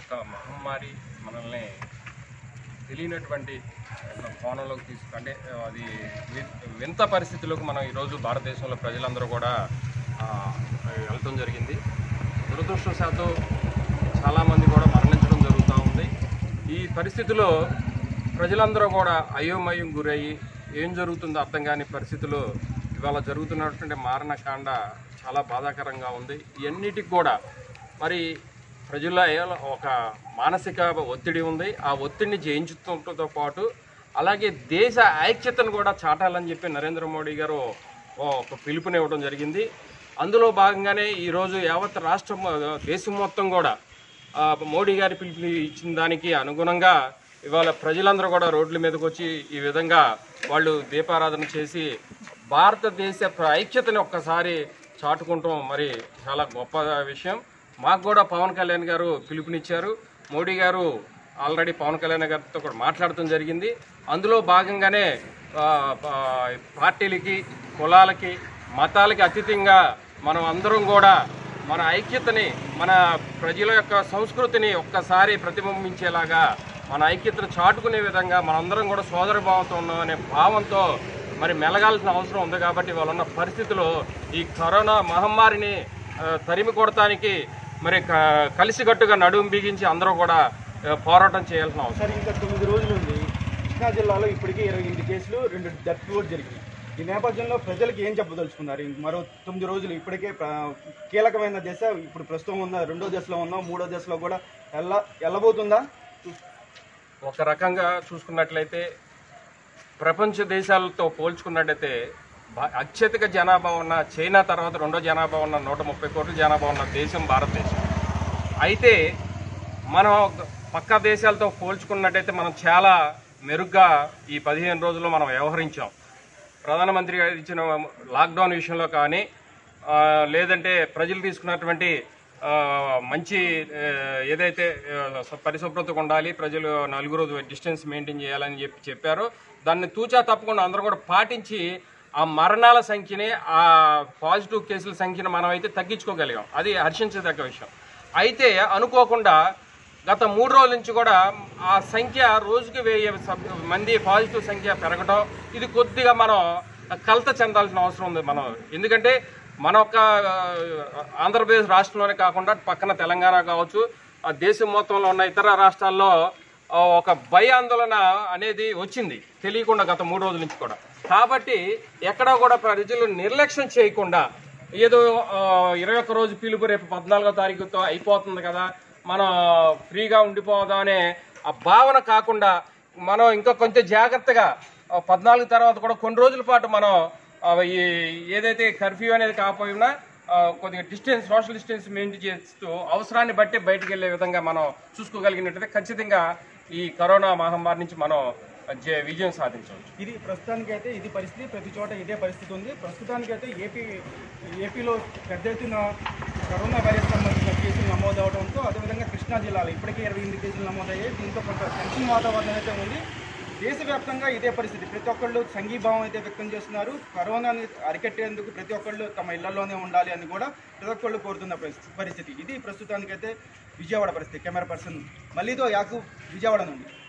యొక్క మహమ్మారి మనల్ని తెలియనటువంటి ఒక కోణంలోకి తీసుకు అంటే అది వి- వింత పరిస్థితుల్లోకి మనం ఈరోజు భారతదేశంలో ప్రజలందరూ కూడా ఆ, వెళ్ళటం జరిగింది దురదృష్టవశాత్తు చాలామంది కూడా మరణించడం జరుగుతూ ఉంది ఈ పరిస్థితిలో ప్రజలందరూ కూడా అయోమయం గురయ్యి ఏం జరుగుతుందో అర్థం కాని పరిస్థితుల్లో ఇవాళ జరుగుతున్నటువంటి మారణకాండ చాలా బాధాకరంగా ఉంది ఇవన్నిటికి కూడా మరి ప్రజల ఒక మానసిక ఒత్తిడి ఉంది ఆ ఒత్తిడిని జయించుతుంటతో పాటు అలాగే దేశ ఐక్యతను కూడా చాటాలని చెప్పి నరేంద్ర మోడీ గారు ఒక పిలుపునివ్వడం జరిగింది అందులో భాగంగానే ఈరోజు యావత్ రాష్ట్రం దేశం మొత్తం కూడా ఆ, మోడీ గారి పిలుపు ఇచ్చిన దానికి అనుగుణంగా ఇవాళ ప్రజలందరూ కూడా రోడ్ల మీదకి వచ్చి ఈ విధంగా వాళ్ళు దీపారాధన చేసి భారతదేశ ప్ర- ఐక్యతని ఒక్కసారి చాటుకుంటాం మరి చాలా గొప్ప విషయం మాకు కూడా పవన్ కళ్యాణ్ గారు పిలుపునిచ్చారు మోడీ గారు ఆల్రెడీ పవన్ కళ్యాణ్ గారితో కూడా మాట్లాడటం జరిగింది అందులో భాగంగానే ఆ, ఆ, పార్టీలకి కులాలకి మతాలకి అతీతంగా మనం అందరం కూడా మన ఐక్యతని మన ప్రజల యొక్క సంస్కృతిని ఒక్కసారి ప్రతిబింబించేలాగా మన ఐక్యతను చాటుకునే విధంగా మనందరం కూడా సోదర భావంతో ఉన్నాం అనే భావంతో మరి మెలగాల్సిన అవసరం ఉంది కాబట్టి వాళ్ళ ఉన్న పరిస్థితిలో ఈ కరోనా మహమ్మారిని ఆ, తరిమి కొడటానికి మరి క- కలిసికట్టుగా నడుము బిగించి అందరూ కూడా ఆ, పోరాటం చేయాల్సిన అవసరం సార్ ఇంకా తొమ్మిది రోజులు ఉంది కృష్ణా జిల్లాలో ఇప్పటికే ఇరవై ఎనిమిది కేసులు రెండు డెత్ కూడా జరిగినాయి ఈ నేపథ్యంలో ప్రజలకు ఏం చెప్పదలుచుకున్నారు ఇంక మరో తొమ్మిది రోజులు ఇప్పటికే ప్ర- కీలకమైన దశ ఇప్పుడు ప్రస్తుతం ఉన్న రెండో దశలో ఉన్నాం మూడో దశలో కూడా ఎల్ల వెళ్ళబోతుందా ఒక రకంగా చూసుకున్నట్లయితే ప్రపంచ దేశాలతో పోల్చుకున్నట్టయితే భా- అత్యధిక జనాభా ఉన్న చైనా తర్వాత రెండో జనాభా ఉన్న నూట ముప్పై కోట్ల జనాభా ఉన్న దేశం భారతదేశం అయితే మనం పక్క దేశాలతో పోల్చుకున్నట్టయితే మనం చాలా మెరుగ్గా ఈ పదిహేను రోజుల్లో మనం వ్యవహరించాం ప్రధానమంత్రి గారు ఇచ్చిన లాక్డౌన్ విషయంలో కానీ ఆ, లేదంటే ప్రజలు తీసుకున్నటువంటి ఆ, మంచి ఆ, ఏదైతే ఆ, స- పరిశుభ్రతగా ఉండాలి ప్రజలు నలుగురు డిస్టెన్స్ మెయింటైన్ చేయాలని చెప్పి చెప్పారో దాన్ని తూచా తప్పకుండా అందరూ కూడా పాటించి ఆ మరణాల సంఖ్యని ఆ పాజిటివ్ కేసుల సంఖ్యను మనం అయితే తగ్గించుకోగలిగాం అది హర్షించదగ్గ విషయం అయితే అనుకోకుండా గత మూడు రోజుల నుంచి కూడా ఆ సంఖ్య రోజుకి వెయ్యి సభ్యు- మంది పాజిటివ్ సంఖ్య పెరగడం ఇది కొద్దిగా మనం కలత చెందాల్సిన అవసరం ఉంది మనం ఎందుకంటే మన యొక్క ఆ, ఆంధ్రప్రదేశ్ రాష్ట్రంలోనే కాకుండా పక్కన తెలంగాణ కావచ్చు ఆ దేశం మొత్తంలో ఉన్న ఇతర రాష్ట్రాల్లో ఆ, ఒక భయాందోళన అనేది వచ్చింది తెలియకుండా గత మూడు రోజుల నుంచి కూడా కాబట్టి ఎక్కడా కూడా ప్రజలు నిర్లక్ష్యం చేయకుండా ఏదో ఆ, ఇరవై ఒక్క రోజు పిలుపు రేపు పద్నాలుగో తారీఖుతో అయిపోతుంది కదా మనం ఫ్రీగా ఉండిపోదాం అనే ఆ భావన కాకుండా మనం ఇంకా కొంచెం జాగ్రత్తగా ఆ, పద్నాలుగు తర్వాత కూడా కొన్ని రోజుల పాటు మనం ఆ, ఈ ఏదైతే కర్ఫ్యూ అనేది కాకపోయినా ఆ, కొద్దిగా డిస్టెన్స్ సోషల్ డిస్టెన్స్ మెయింటైన్ చేస్తూ అవసరాన్ని బట్టి బయటికి వెళ్ళే విధంగా మనం చూసుకోగలిగినట్టయితే ఖచ్చితంగా ఈ కరోనా మహమ్మారి నుంచి మనం జే- విజయం సాధించవచ్చు ఇది ప్రస్తుతానికైతే ఇది పరిస్థితి ప్రతి చోట ఇదే పరిస్థితి ఉంది ప్రస్తుతానికైతే ఏపీ ఏపీలో పెద్ద ఎత్తున కరోనా వైరస్ సంబంధించిన కేసులు నమోదవడంతో అదేవిధంగా కృష్ణా జిల్లాలో ఇప్పటికే ఇరవై ఎనిమిది కేసులు నమోదయ్యాయి దీంతో కొంత టెన్షన్ వాతావరణం అయితే ఉంది దేశవ్యాప్తంగా ఇదే పరిస్థితి ప్రతి ఒక్కళ్ళు సంఘీభావం అయితే వ్యక్తం చేస్తున్నారు కరోనాని అరికట్టేందుకు ప్రతి ఒక్కళ్ళు తమ ఇళ్లలోనే ఉండాలి అని కూడా ప్రతి ఒక్కళ్ళు కోరుతున్న పరిస్థితి పరిస్థితి ఇది ప్రస్తుతానికైతే విజయవాడ పరిస్థితి కెమెరా పర్సన్ మళ్ళీతో యాకు విజయవాడ నుండి